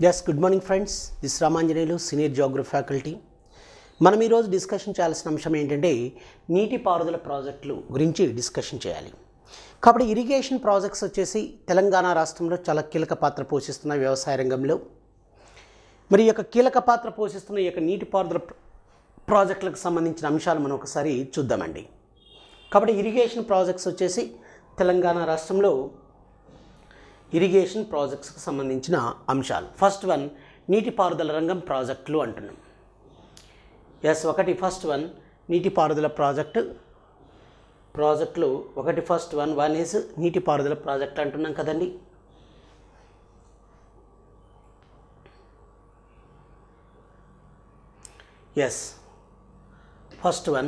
Yes good morning friends this Ramanjaneyulu senior geography faculty మనం ఈరోజు discussion చేయాల్సిన అంశం ఏంటంటే నీటిపారుదల ప్రాజెక్టులు గురించి డిస్కషన్ చేయాలి కాబట్టి ఇరిగేషన్ ప్రాజెక్ట్స్ వచ్చేసి తెలంగాణ రాష్ట్రంలో చాలా కీలక పాత్ర పోషిస్తున్న వ్యవసాయ రంగంలో మరి ఈ యొక్క కీలక పాత్ర పోషిస్తున్న ఈ యొక్క నీటిపారుదల ప్ర- ప్రాజెక్టులకు సంబంధించిన అంశాలు మనం ఒకసారి చూద్దామండి కాబట్టి ఇరిగేషన్ ప్రాజెక్ట్స్ వచ్చేసి తెలంగాణ రాష్ట్రంలో ఇరిగేషన్ ప్రాజెక్ట్స్కి సంబంధించిన అంశాలు ఫస్ట్ వన్ నీటిపారుదల రంగం ప్రాజెక్టులు అంటున్నాం ఎస్ ఒకటి ఫస్ట్ వన్ నీటిపారుదల ప్రాజెక్టు ప్రాజెక్టులు ఒకటి ఫస్ట్ వన్ వన్ ఈజ్ నీటిపారుదల ప్రాజెక్ట్ అంటున్నాం కదండి ఎస్ ఫస్ట్ వన్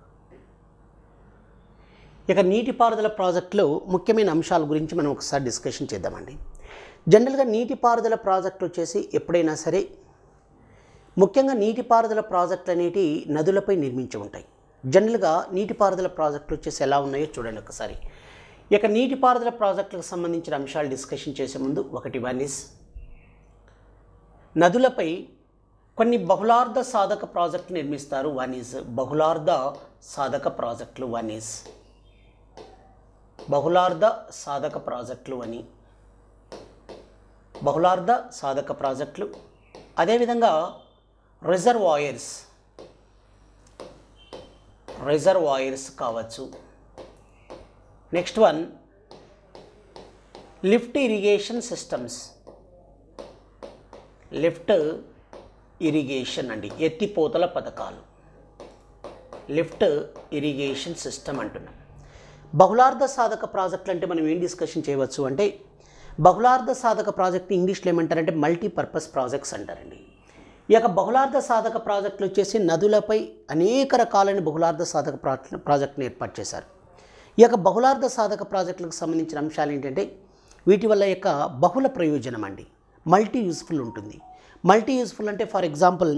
ఇక నీటిపారుదల ప్రాజెక్టులో ముఖ్యమైన అంశాల గురించి మనం ఒకసారి డిస్కషన్ చేద్దామండి జనరల్గా నీటిపారుదల ప్రాజెక్టులు వచ్చేసి ఎప్పుడైనా సరే ముఖ్యంగా నీటిపారుదల ప్రాజెక్టులు అనేటి నదులపై నిర్మించి ఉంటాయి జనరల్గా నీటిపారుదల ప్రాజెక్టులు వచ్చేసి ఎలా ఉన్నాయో చూడండి ఒకసారి ఇక నీటిపారుదల ప్రాజెక్టులకు సంబంధించిన అంశాలు డిస్కషన్ చేసే ముందు ఒకటి వన్ ఇస్ నదులపై కొన్ని బహుళార్థ సాధక ప్రాజెక్టులు నిర్మిస్తారు వన్ ఈజ్ బహుళార్థ సాధక ప్రాజెక్టులు వన్ ఈజ్ బహుళార్థ సాధక ప్రాజెక్టులు అని బహుళార్థ సాధక ప్రాజెక్టులు అదేవిధంగా రిజర్వాయర్స్ రిజర్వాయర్స్ కావచ్చు next one lift irrigation systems lift irrigation అండి ఎత్తిపోతల పథకాలు లిఫ్ట్ ఇరిగేషన్ సిస్టమ్ అంటున్నాం బహుళార్థ సాధక ప్రాజెక్టులు అంటే మనం ఏం డిస్కషన్ చేయవచ్చు అంటే బహుళార్థ సాధక ప్రాజెక్ట్ ఇంగ్లీష్లో ఏమంటారంటే మల్టీపర్పస్ ప్రాజెక్ట్స్ అంటారండి ఈ యొక్క బహుళార్థ సాధక ప్రాజెక్టులు వచ్చేసి నదులపై అనేక రకాలైన బహుళార్థ సాధక ప్రా- ప్రాజెక్టును ఏర్పాటు చేశారు ఈ యొక్క బహుళార్థ సాధక ప్రాజెక్టులకు సంబంధించిన అంశాలు ఏంటంటే వీటి వల్ల యొక్క బహుళ ప్రయోజనం అండి మల్టీ యూస్ఫుల్ ఉంటుంది మల్టీ యూస్ఫుల్ అంటే ఫర్ ఎగ్జాంపుల్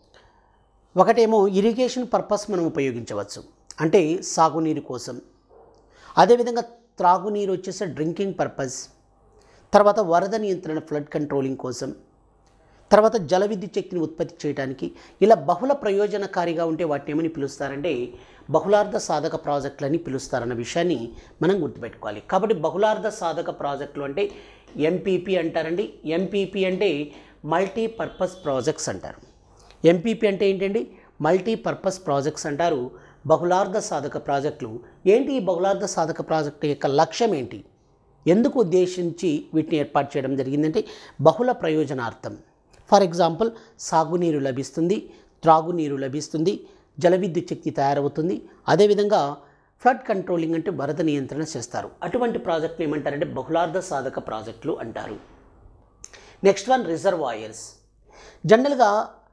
ఒకటేమో ఇరిగేషన్ పర్పస్ మనం ఉపయోగించవచ్చు అంటే సాగునీరు కోసం అదేవిధంగా త్రాగునీరు వచ్చేసి డ్రింకింగ్ పర్పస్ తర్వాత వరద నియంత్రణ ఫ్లడ్ కంట్రోలింగ్ కోసం తర్వాత జల విద్యుత్ శక్తిని ఉత్పత్తి చేయడానికి ఇలా బహుళ ప్రయోజనకారిగా ఉంటే వాటిని ఏమని పిలుస్తారంటే బహుళార్థ సాధక ప్రాజెక్టులు అని పిలుస్తారన్న విషయాన్ని మనం గుర్తుపెట్టుకోవాలి కాబట్టి బహుళార్థ సాధక ప్రాజెక్టులు అంటే ఎంపీపీ అంటారండి ఎంపీపీ అంటే మల్టీ పర్పస్ ప్రాజెక్ట్స్ అంటారు ఎంపీపీ అంటే ఏంటండి మల్టీ పర్పస్ ప్రాజెక్ట్స్ అంటారు బహుళార్థ సాధక ప్రాజెక్టులు ఏంటి ఈ బహుళార్థ సాధక ప్రాజెక్టు యొక్క లక్ష్యం ఏంటి ఎందుకు ఉద్దేశించి వీటిని ఏర్పాటు చేయడం జరిగిందంటే బహుళ ప్రయోజనార్థం ఫర్ ఎగ్జాంపుల్ సాగునీరు లభిస్తుంది త్రాగునీరు లభిస్తుంది జల విద్యుత్ శక్తి తయారవుతుంది అదేవిధంగా ఫ్లడ్ కంట్రోలింగ్ అంటే వరద నియంత్రణ చేస్తారు అటువంటి ప్రాజెక్టులు ఏమంటారంటే బహుళార్థ సాధక ప్రాజెక్టులు అంటారు నెక్స్ట్ వన్ రిజర్వాయర్స్ జనరల్గా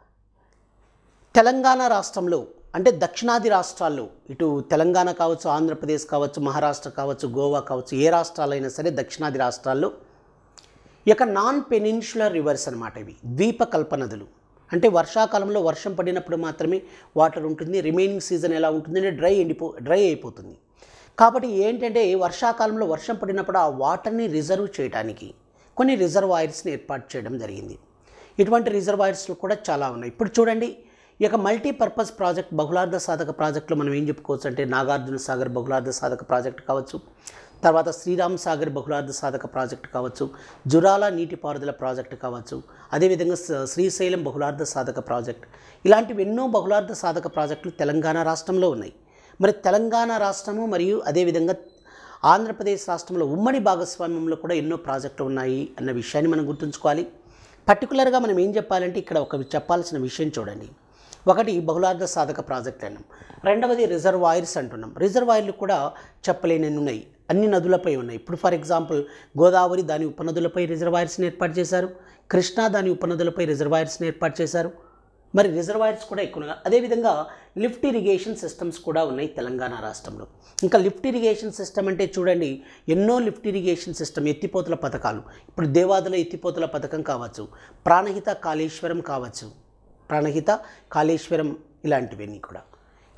తెలంగాణ రాష్ట్రంలో అంటే దక్షిణాది రాష్ట్రాల్లో ఇటు తెలంగాణ కావచ్చు ఆంధ్రప్రదేశ్ కావచ్చు మహారాష్ట్ర కావచ్చు గోవా కావచ్చు ఏ రాష్ట్రాలైనా సరే దక్షిణాది రాష్ట్రాల్లో ఈ యొక్క నాన్ పెనిన్షులర్ రివర్స్ అనమాట ఇవి ద్వీపకల్ప నదులు అంటే వర్షాకాలంలో వర్షం పడినప్పుడు మాత్రమే వాటర్ ఉంటుంది రిమైనింగ్ సీజన్ ఎలా ఉంటుందంటే డ్రై ఎండిపో డ్రై అయిపోతుంది కాబట్టి ఏంటంటే వర్షాకాలంలో వర్షం పడినప్పుడు ఆ వాటర్ని రిజర్వ్ చేయడానికి కొన్ని రిజర్వాయర్స్ని ఏర్పాటు చేయడం జరిగింది ఇటువంటి రిజర్వాయర్స్లు కూడా చాలా ఉన్నాయి ఇప్పుడు చూడండి ఈ యొక్క మల్టీపర్పస్ ప్రాజెక్ట్ బహుళార్థ సాధక ప్రాజెక్టులో మనం ఏం చెప్పుకోవచ్చు అంటే నాగార్జున సాగర్ బహుళార్థ సాధక ప్రాజెక్ట్ కావచ్చు తర్వాత శ్రీరామ్ సాగర్ బహుళార్థ సాధక ప్రాజెక్ట్ కావచ్చు జురాల నీటిపారుదల ప్రాజెక్ట్ కావచ్చు అదేవిధంగా స- శ్రీశైలం బహుళార్థ సాధక ప్రాజెక్ట్ ఇలాంటివి ఎన్నో బహుళార్థ సాధక ప్రాజెక్టులు తెలంగాణ రాష్ట్రంలో ఉన్నాయి మరి తెలంగాణ రాష్ట్రము మరియు అదేవిధంగా ఆంధ్రప్రదేశ్ రాష్ట్రంలో ఉమ్మడి భాగస్వామ్యంలో కూడా ఎన్నో ప్రాజెక్టులు ఉన్నాయి అన్న విషయాన్ని మనం గుర్తుంచుకోవాలి పర్టికులర్గా మనం ఏం చెప్పాలంటే ఇక్కడ ఒక చెప్పాల్సిన విషయం చూడండి ఒకటి బహుళార్థ సాధక ప్రాజెక్ట్ అన్నాం రెండవది రిజర్వాయర్స్ అంటున్నాం రిజర్వాయర్లు కూడా చెప్పలేనన్ని ఉన్నాయి అన్ని నదులపై ఉన్నాయి ఇప్పుడు ఫర్ ఎగ్జాంపుల్ గోదావరి దాని ఉపనదులపై రిజర్వాయర్స్ని ఏర్పాటు చేశారు కృష్ణా దాని ఉపనదులపై రిజర్వాయర్స్ని ఏర్పాటు చేశారు మరి రిజర్వాయర్స్ కూడా ఎక్కువ ఉన్నాయి. అదేవిధంగా లిఫ్ట్ ఇరిగేషన్ సిస్టమ్స్ కూడా ఉన్నాయి తెలంగాణ రాష్ట్రంలో ఇంకా లిఫ్ట్ ఇరిగేషన్ సిస్టమ్ అంటే చూడండి ఎన్నో లిఫ్ట్ ఇరిగేషన్ సిస్టమ్ ఎత్తిపోతల పథకాలు ఇప్పుడు దేవాదుల ఎత్తిపోతల పథకం కావచ్చు ప్రాణహిత కాళేశ్వరం కావచ్చు ప్రాణహిత కాళేశ్వరం ఇలాంటివన్నీ కూడా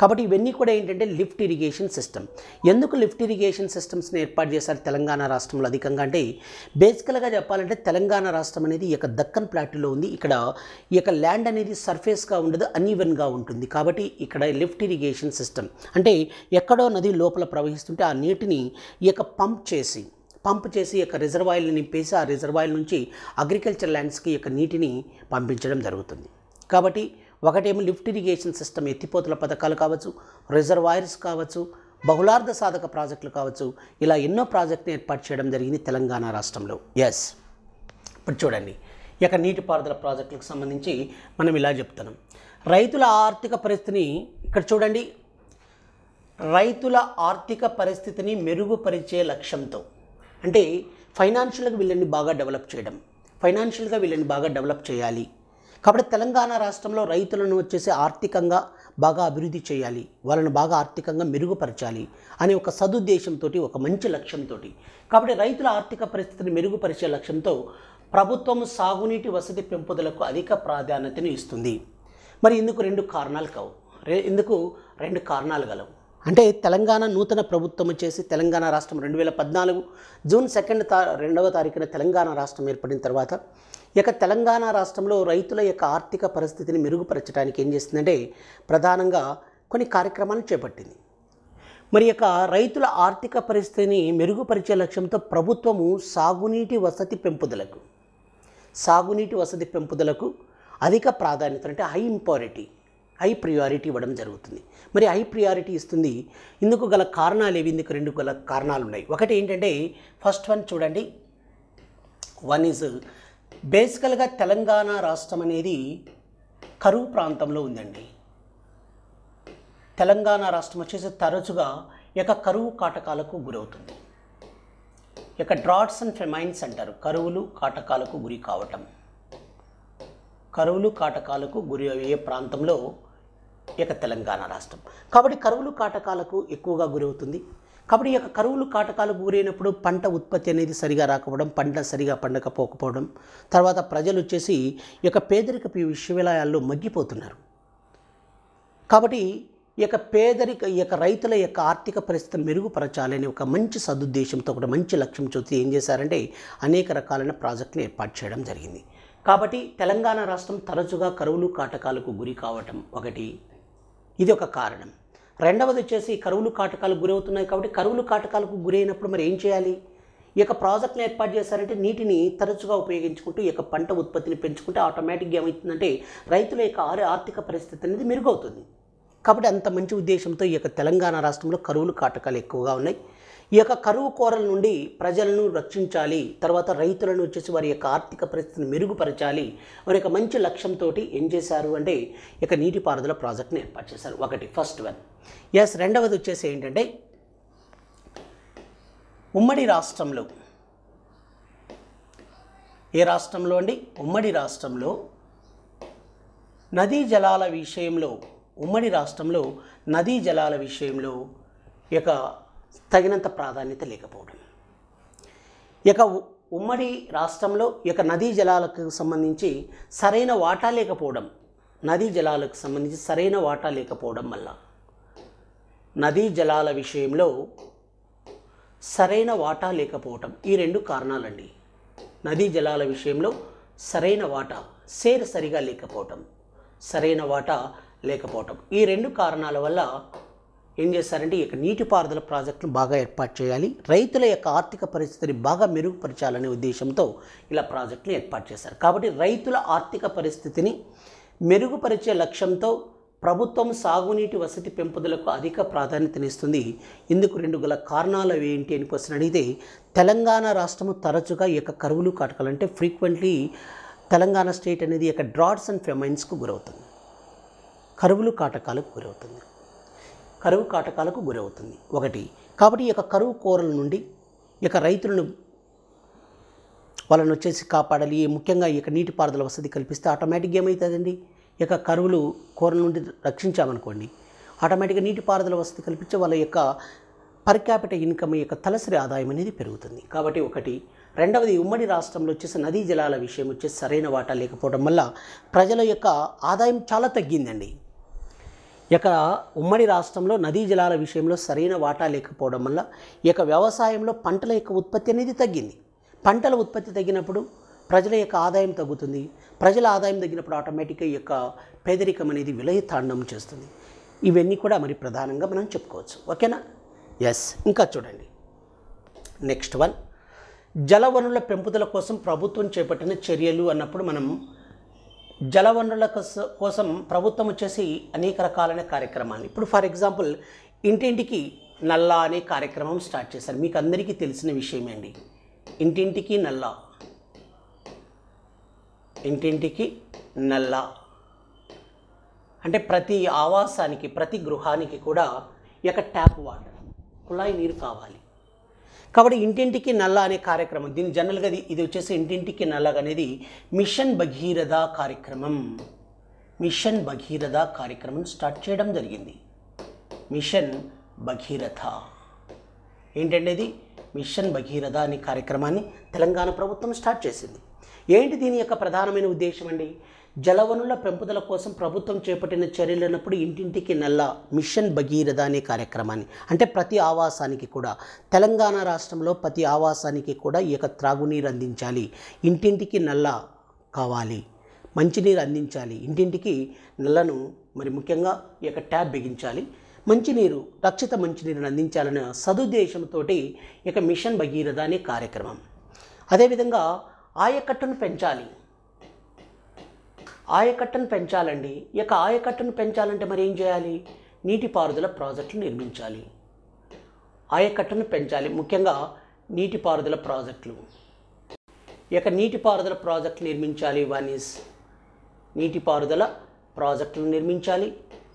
కాబట్టి ఇవన్నీ కూడా ఏంటంటే లిఫ్ట్ ఇరిగేషన్ సిస్టమ్ ఎందుకు లిఫ్ట్ ఇరిగేషన్ సిస్టమ్స్ని ఏర్పాటు చేశారు తెలంగాణ రాష్ట్రంలో అధికంగా అంటే బేసికల్గా చెప్పాలంటే తెలంగాణ రాష్ట్రం అనేది ఈ యొక్క దక్కన్ ప్లాట్లో ఉంది ఇక్కడ ఈ యొక్క ల్యాండ్ అనేది సర్ఫేస్గా ఉండదు అన్ఈవెన్గా ఉంటుంది కాబట్టి ఇక్కడ లిఫ్ట్ ఇరిగేషన్ సిస్టమ్ అంటే ఎక్కడో నది లోపల ప్రవహిస్తుంటే ఆ నీటిని ఈ యొక్క పంప్ చేసి పంప్ చేసి ఈ యొక్క రిజర్వాయర్ని నింపేసి ఆ రిజర్వాయర్ నుంచి అగ్రికల్చర్ ల్యాండ్స్కి ఈ యొక్క నీటిని పంపించడం జరుగుతుంది కాబట్టి ఒకటేమో లిఫ్ట్ ఇరిగేషన్ సిస్టమ్ ఎత్తిపోతల పథకాలు కావచ్చు రిజర్వాయర్స్ కావచ్చు బహుళార్థ సాధక ప్రాజెక్టులు కావచ్చు ఇలా ఎన్నో ప్రాజెక్టులు ఏర్పాటు చేయడం జరిగింది తెలంగాణ రాష్ట్రంలో ఎస్ ఇప్పుడు చూడండి ఈ యొక్క నీటిపారుదల ప్రాజెక్టులకు సంబంధించి మనం ఇలా చెప్తున్నాం రైతుల ఆర్థిక పరిస్థితిని ఇక్కడ చూడండి రైతుల ఆర్థిక పరిస్థితిని మెరుగుపరిచే లక్ష్యంతో అంటే ఫైనాన్షియల్గా వీళ్ళని బాగా డెవలప్ చేయడం ఫైనాన్షియల్గా వీళ్ళని బాగా డెవలప్ చేయాలి కాబట్టి తెలంగాణ రాష్ట్రంలో రైతులను వచ్చేసి ఆర్థికంగా బాగా అభివృద్ధి చేయాలి వాళ్ళని బాగా ఆర్థికంగా మెరుగుపరచాలి అనే ఒక సదుద్దేశంతో ఒక మంచి లక్ష్యంతో కాబట్టి రైతుల ఆర్థిక పరిస్థితిని మెరుగుపరిచే లక్ష్యంతో ప్రభుత్వం సాగునీటి వసతి పెంపుదలకు అధిక ప్రాధాన్యతను ఇస్తుంది మరి ఇందుకు రెండు కారణాలు కావు రే ఇందుకు రెండు కారణాలు గలవు అంటే తెలంగాణ నూతన ప్రభుత్వం వచ్చేసి తెలంగాణ రాష్ట్రం రెండు వేల పద్నాలుగు జూన్ సెకండ్ తా రెండవ తారీఖున తెలంగాణ రాష్ట్రం ఏర్పడిన తర్వాత ఈ యొక్క తెలంగాణ రాష్ట్రంలో రైతుల యొక్క ఆర్థిక పరిస్థితిని మెరుగుపరచడానికి ఏం చేస్తుందంటే ప్రధానంగా కొన్ని కార్యక్రమాలను చేపట్టింది మరి యొక్క రైతుల ఆర్థిక పరిస్థితిని మెరుగుపరిచే లక్ష్యంతో ప్రభుత్వము సాగునీటి వసతి పెంపుదలకు సాగునీటి వసతి పెంపుదలకు అధిక ప్రాధాన్యత అంటే హై ఇంపారిటీ హై ప్రియారిటీ ఇవ్వడం జరుగుతుంది మరి హై ప్రియారిటీ ఇస్తుంది ఇందుకు గల కారణాలు ఏవి ఇందుకు రెండు గల కారణాలు ఉన్నాయి ఒకటి ఏంటంటే ఫస్ట్ వన్ చూడండి వన్ ఈజ్ బేసికల్గా తెలంగాణ రాష్ట్రం అనేది కరువు ప్రాంతంలో ఉందండి తెలంగాణ రాష్ట్రం వచ్చేసి తరచుగా ఈ యొక్క కరువు కాటకాలకు గురవుతుంది ఈ యొక్క డ్రాట్స్ అండ్ ఫెమైన్స్ అంటారు కరువులు కాటకాలకు గురి కావటం కరువులు కాటకాలకు గురి అయ్యే ప్రాంతంలో ఈ యొక్క తెలంగాణ రాష్ట్రం కాబట్టి కరువులు కాటకాలకు ఎక్కువగా గురవుతుంది కాబట్టి ఈ యొక్క కరువులు కాటకాలకు గురైనప్పుడు పంట ఉత్పత్తి అనేది సరిగా రాకపోవడం పంట సరిగా పండకపోకపోవడం తర్వాత ప్రజలు వచ్చేసి ఈ యొక్క పేదరికపు విశ్వవిద్యాలయాల్లో మగ్గిపోతున్నారు కాబట్టి ఈ యొక్క పేదరిక ఈ యొక్క రైతుల యొక్క ఆర్థిక పరిస్థితిని మెరుగుపరచాలని ఒక మంచి సదుద్దేశంతో ఒక మంచి లక్ష్యం చూసి ఏం చేశారంటే అనేక రకాలైన ప్రాజెక్టులు ఏర్పాటు చేయడం జరిగింది కాబట్టి తెలంగాణ రాష్ట్రం తరచుగా కరువులు కాటకాలకు గురి కావటం ఒకటి ఇది ఒక కారణం రెండవది వచ్చేసి కరువులు కాటకాలకు గురవుతున్నాయి కాబట్టి కరువులు కాటకాలకు గురైనప్పుడు మరి ఏం చేయాలి ఈ యొక్క ప్రాజెక్టులు ఏర్పాటు చేశారంటే నీటిని తరచుగా ఉపయోగించుకుంటూ ఈ యొక్క పంట ఉత్పత్తిని పెంచుకుంటే ఆటోమేటిక్గా ఏమవుతుందంటే రైతుల యొక్క ఆరు ఆర్థిక పరిస్థితి అనేది మెరుగవుతుంది కాబట్టి అంత మంచి ఉద్దేశంతో ఈ యొక్క తెలంగాణ రాష్ట్రంలో కరువులు కాటకాలు ఎక్కువగా ఉన్నాయి ఈ యొక్క కరువు కోరల నుండి ప్రజలను రక్షించాలి తర్వాత రైతులను వచ్చేసి వారి యొక్క ఆర్థిక పరిస్థితిని మెరుగుపరచాలి వారి యొక్క మంచి లక్ష్యంతో ఏం చేశారు అంటే ఈ యొక్క నీటిపారుదల ప్రాజెక్ట్ని ఏర్పాటు చేశారు ఒకటి ఫస్ట్ వన్ ఎస్ రెండవది వచ్చేసి ఏంటంటే ఉమ్మడి రాష్ట్రంలో ఏ రాష్ట్రంలో అండి ఉమ్మడి రాష్ట్రంలో నదీ జలాల విషయంలో ఉమ్మడి రాష్ట్రంలో నదీ జలాల విషయంలో ఈ యొక్క తగినంత ప్రాధాన్యత లేకపోవడం ఈ యొక్క ఉ- ఉమ్మడి రాష్ట్రంలో ఈ యొక్క నదీ జలాలకు సంబంధించి సరైన వాటా లేకపోవడం నదీ జలాలకు సంబంధించి సరైన వాటా లేకపోవడం వల్ల నదీ జలాల విషయంలో సరైన వాటా లేకపోవటం ఈ రెండు కారణాలండి నదీ జలాల విషయంలో సరైన వాటా సేర్ సరిగా లేకపోవటం సరైన వాటా లేకపోవటం ఈ రెండు కారణాల వల్ల ఏం చేస్తారంటే ఈ యొక్క నీటిపారుదల ప్రాజెక్టును బాగా ఏర్పాటు చేయాలి రైతుల యొక్క ఆర్థిక పరిస్థితిని బాగా మెరుగుపరచాలనే ఉద్దేశంతో ఇలా ప్రాజెక్టులు ఏర్పాటు చేశారు కాబట్టి రైతుల ఆర్థిక పరిస్థితిని మెరుగుపరిచే లక్ష్యంతో ప్రభుత్వం సాగునీటి వసతి పెంపుదలకు అధిక ప్రాధాన్యతనిస్తుంది ఇందుకు రెండు గల కారణాలు ఏంటి అని క్వశ్చన్ అడిగితే తెలంగాణ రాష్ట్రము తరచుగా ఈ యొక్క కరువులు కాటకాలు అంటే ఫ్రీక్వెంట్లీ తెలంగాణ స్టేట్ అనేది ఈ యొక్క డ్రాట్స్ అండ్ ఫెమైన్స్కు గురవుతుంది కరువులు కాటకాలకు గురవుతుంది కరువు కాటకాలకు గురవుతుంది ఒకటి కాబట్టి ఈ యొక్క కరువు కోరల నుండి ఈ యొక్క రైతులను వాళ్ళని వచ్చేసి కాపాడాలి ముఖ్యంగా ఈ యొక్క నీటిపారుదల వసతి కల్పిస్తే ఆటోమేటిక్గా ఏమవుతుందండి ఈ యొక్క కరువులు కూర నుండి రక్షించామనుకోండి ఆటోమేటిక్గా నీటిపారుదల వసతి కల్పించే వాళ్ళ యొక్క పర్ క్యాపిటల్ ఇన్కమ్ యొక్క తలసరి ఆదాయం అనేది పెరుగుతుంది కాబట్టి ఒకటి రెండవది ఉమ్మడి రాష్ట్రంలో వచ్చేసి నదీ జలాల విషయం వచ్చేసి సరైన వాటా లేకపోవడం వల్ల ప్రజల యొక్క ఆదాయం చాలా తగ్గిందండి ఇక ఉమ్మడి రాష్ట్రంలో నదీ జలాల విషయంలో సరైన వాటా లేకపోవడం వల్ల ఈ యొక్క వ్యవసాయంలో పంటల యొక్క ఉత్పత్తి అనేది తగ్గింది పంటల ఉత్పత్తి తగ్గినప్పుడు ప్రజల యొక్క ఆదాయం తగ్గుతుంది ప్రజల ఆదాయం తగ్గినప్పుడు ఆటోమేటిక్గా ఈ యొక్క పేదరికం అనేది విలయతాండం చేస్తుంది ఇవన్నీ కూడా మరి ప్రధానంగా మనం చెప్పుకోవచ్చు ఓకేనా ఎస్ ఇంకా చూడండి నెక్స్ట్ వన్ జలవనరుల పెంపుదల కోసం ప్రభుత్వం చేపట్టిన చర్యలు అన్నప్పుడు మనం జలవనరుల కోస- కోసం ప్రభుత్వం వచ్చేసి అనేక రకాలైన కార్యక్రమాలు ఇప్పుడు ఫర్ ఎగ్జాంపుల్ ఇంటింటికి నల్లా అనే కార్యక్రమం స్టార్ట్ చేశారు మీకు అందరికీ తెలిసిన విషయమే అండి ఇంటింటికి నల్లా ఇంటింటికి నల్లా అంటే ప్రతి ఆవాసానికి ప్రతి గృహానికి కూడా ఈ యొక్క ట్యాప్ వాటర్ కుళాయి నీరు కావాలి కాబట్టి ఇంటింటికి నల్ల అనే కార్యక్రమం దీని జనరల్గా ఇది ఇది వచ్చేసి ఇంటింటికి నల్లగా అనేది మిషన్ భగీరథ కార్యక్రమం మిషన్ భగీరథ కార్యక్రమం స్టార్ట్ చేయడం జరిగింది మిషన్ భగీరథ ఏంటంటే ఇది మిషన్ భగీరథ అనే కార్యక్రమాన్ని తెలంగాణ ప్రభుత్వం స్టార్ట్ చేసింది ఏంటి దీని యొక్క ప్రధానమైన ఉద్దేశం అండి జలవనుల పెంపుదల కోసం ప్రభుత్వం చేపట్టిన చర్యలు అన్నప్పుడు ఇంటింటికి నల్ల మిషన్ భగీరథ అనే కార్యక్రమాన్ని అంటే ప్రతి ఆవాసానికి కూడా తెలంగాణ రాష్ట్రంలో ప్రతి ఆవాసానికి కూడా ఈ యొక్క త్రాగునీరు అందించాలి ఇంటింటికి నల్ల కావాలి మంచినీరు అందించాలి ఇంటింటికి నల్లను మరి ముఖ్యంగా ఈ యొక్క ట్యాబ్ బిగించాలి మంచినీరు రక్షిత మంచినీరుని అందించాలనే సదుద్దేశంతో ఈ యొక్క మిషన్ భగీరథ అనే కార్యక్రమం అదేవిధంగా ఆయకట్టును పెంచాలి ఆయకట్టును పెంచాలండి ఈ యొక్క ఆయకట్టును పెంచాలంటే మరి ఏం చేయాలి నీటిపారుదల ప్రాజెక్టులు నిర్మించాలి ఆయకట్టును పెంచాలి ముఖ్యంగా నీటిపారుదల ప్రాజెక్టులు ఈ యొక్క నీటిపారుదల ప్రాజెక్టులు నిర్మించాలి వన్ ఈస్ నీటిపారుదల ప్రాజెక్టులు నిర్మించాలి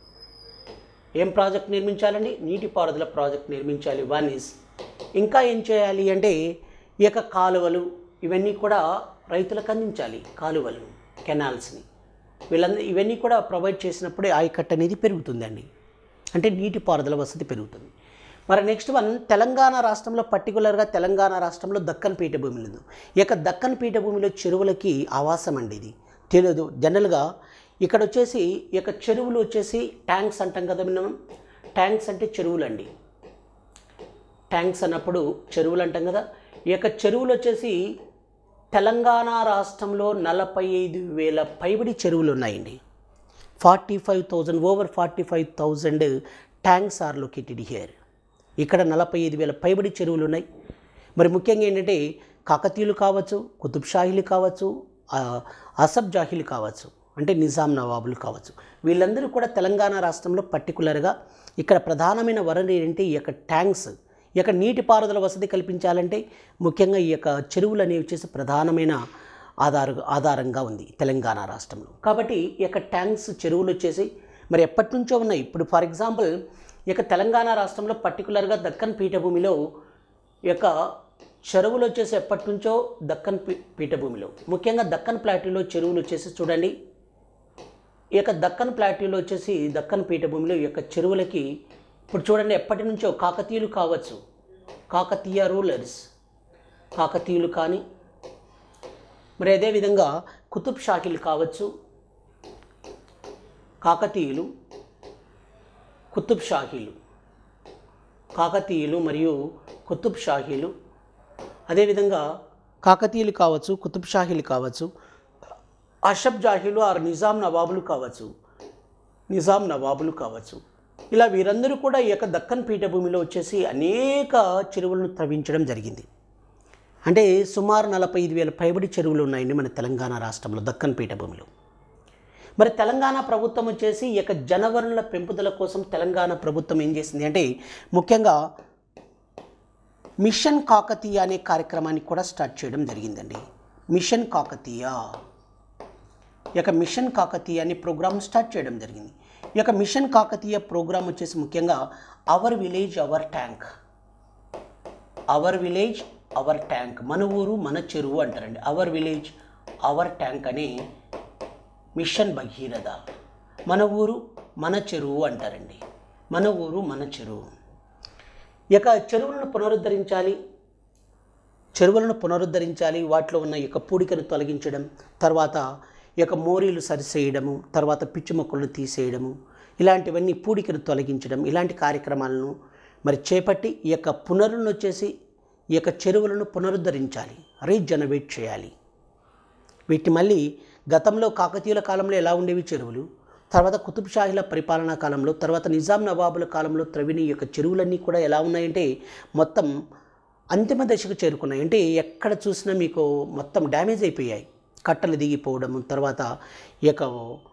ఏం ప్రాజెక్ట్ నిర్మించాలండి నీటిపారుదల ప్రాజెక్ట్ నిర్మించాలి వన్ ఈస్ ఇంకా ఏం చేయాలి అంటే ఈ యొక్క కాలువలు ఇవన్నీ కూడా రైతులకు అందించాలి కాలువలు కెనాల్స్ని వీళ్ళందరూ ఇవన్నీ కూడా ప్రొవైడ్ చేసినప్పుడే ఆయకట్టు అనేది పెరుగుతుందండి అంటే నీటిపారుదల వసతి పెరుగుతుంది మరి నెక్స్ట్ వన్ తెలంగాణ రాష్ట్రంలో పర్టికులర్గా తెలంగాణ రాష్ట్రంలో దక్కన్ పీఠభూమి లేదు ఈ యొక్క దక్కన్ పీఠభూమిలో చెరువులకి ఆవాసం అండి ఇది తెలియదు జనరల్గా ఇక్కడ వచ్చేసి ఈ యొక్క చెరువులు వచ్చేసి ట్యాంక్స్ అంటాం కదా మనం ట్యాంక్స్ అంటే చెరువులు అండి ట్యాంక్స్ అన్నప్పుడు చెరువులు అంటాం కదా ఈ యొక్క చెరువులు వచ్చేసి తెలంగాణ రాష్ట్రంలో నలభై ఐదు వేల పైబడి చెరువులు ఉన్నాయండి forty five thousand over forty five thousand tanks are located here ఇక్కడ నలభై ఐదు వేల పైబడి చెరువులు ఉన్నాయి మరి ముఖ్యంగా ఏంటంటే కాకతీయులు కావచ్చు కుతుబ్ షాహీలు కావచ్చు ఆ, అసబ్ జాహీలు కావచ్చు అంటే నిజాం నవాబులు కావచ్చు వీళ్ళందరూ కూడా తెలంగాణ రాష్ట్రంలో పర్టికులర్గా ఇక్కడ ప్రధానమైన వనరు ఏంటంటే ఈ యొక్క ట్యాంక్స్ ఈ యొక్క నీటిపారుదల వసతి కల్పించాలంటే ముఖ్యంగా ఈ యొక్క చెరువులు అనేవి వచ్చేసి ప్రధానమైన ఆధార ఆధారంగా ఉంది తెలంగాణ రాష్ట్రంలో కాబట్టి ఈ యొక్క ట్యాంక్స్ చెరువులు వచ్చేసి మరి ఎప్పటి నుంచో ఉన్నాయి ఇప్పుడు ఫర్ ఎగ్జాంపుల్ ఈ యొక్క తెలంగాణ రాష్ట్రంలో పర్టికులర్గా దక్కన్ పీఠభూమిలో ఈ యొక్క చెరువులు వచ్చేసి ఎప్పటి నుంచో దక్కన్ పీ పీఠభూమిలో ముఖ్యంగా దక్కన్ ప్లాట్యూలో చెరువులు వచ్చేసి చూడండి ఈ యొక్క దక్కన్ ప్లాట్యూలో వచ్చేసి దక్కన్ పీఠభూమిలో ఈ యొక్క చెరువులకి ఇప్పుడు చూడండి ఎప్పటి నుంచో కాకతీయులు కావచ్చు కాకతీయ రూలర్స్ కాకతీయులు కానీ మరి అదేవిధంగా కుతుబ్ షాహీలు కావచ్చు కాకతీయులు కుతుబ్ షాహీలు కాకతీయులు మరియు కుతుబ్ షాహీలు అదేవిధంగా కాకతీయులు కావచ్చు కుతుబ్ షాహీలు కావచ్చు అషబ్ జాహీలు ఆర్ నిజాం నవాబులు కావచ్చు నిజాం నవాబులు కావచ్చు ఇలా వీరందరూ కూడా ఈ యొక్క దక్కన్ పీఠభూమిలో వచ్చేసి అనేక చెరువులను త్రవించడం జరిగింది అంటే సుమారు నలభై ఐదు వేల పైబడి చెరువులు ఉన్నాయండి మన తెలంగాణ రాష్ట్రంలో దక్కన్ పీఠభూమిలో మరి తెలంగాణ ప్రభుత్వం వచ్చేసి ఈ యొక్క జనవరుల పెంపుదల కోసం తెలంగాణ ప్రభుత్వం ఏం చేసింది అంటే ముఖ్యంగా మిషన్ కాకతీయ అనే కార్యక్రమాన్ని కూడా స్టార్ట్ చేయడం జరిగిందండి మిషన్ కాకతీయ ఈ యొక్క మిషన్ కాకతీయ అనే ప్రోగ్రామ్ స్టార్ట్ చేయడం జరిగింది ఈ యొక్క మిషన్ కాకతీయ ప్రోగ్రామ్ వచ్చేసి ముఖ్యంగా our village our tank our village our tank మన ఊరు మన చెరువు అంటారండి అవర్ విలేజ్ అవర్ ట్యాంక్ అనే మిషన్ భగీరథ మన ఊరు మన చెరువు అంటారండి మన ఊరు మన చెరువు ఈ యొక్క చెరువులను పునరుద్ధరించాలి చెరువులను పునరుద్ధరించాలి వాటిలో ఉన్న ఈ యొక్క పూడికను తొలగించడం తర్వాత ఈ యొక్క మోరీలు సరిచేయడము తర్వాత పిచ్చి మొక్కలను తీసేయడము ఇలాంటివన్నీ పూడికను తొలగించడం ఇలాంటి కార్యక్రమాలను మరి చేపట్టి ఈ యొక్క పునరులను వచ్చేసి ఈ యొక్క చెరువులను పునరుద్ధరించాలి రీజనరేట్ చేయాలి వీటిని మళ్ళీ గతంలో కాకతీయుల కాలంలో ఎలా ఉండేవి చెరువులు తర్వాత కుతుబ్ షాహీల పరిపాలనా కాలంలో తర్వాత నిజాం నవాబుల కాలంలో త్రవిని యొక్క చెరువులన్నీ కూడా ఎలా ఉన్నాయంటే మొత్తం అంతిమ దశకు చేరుకున్నాయి అంటే ఎక్కడ చూసినా మీకు మొత్తం డ్యామేజ్ అయిపోయాయి కట్టలు దిగిపోవడం తర్వాత ఈ యొక్క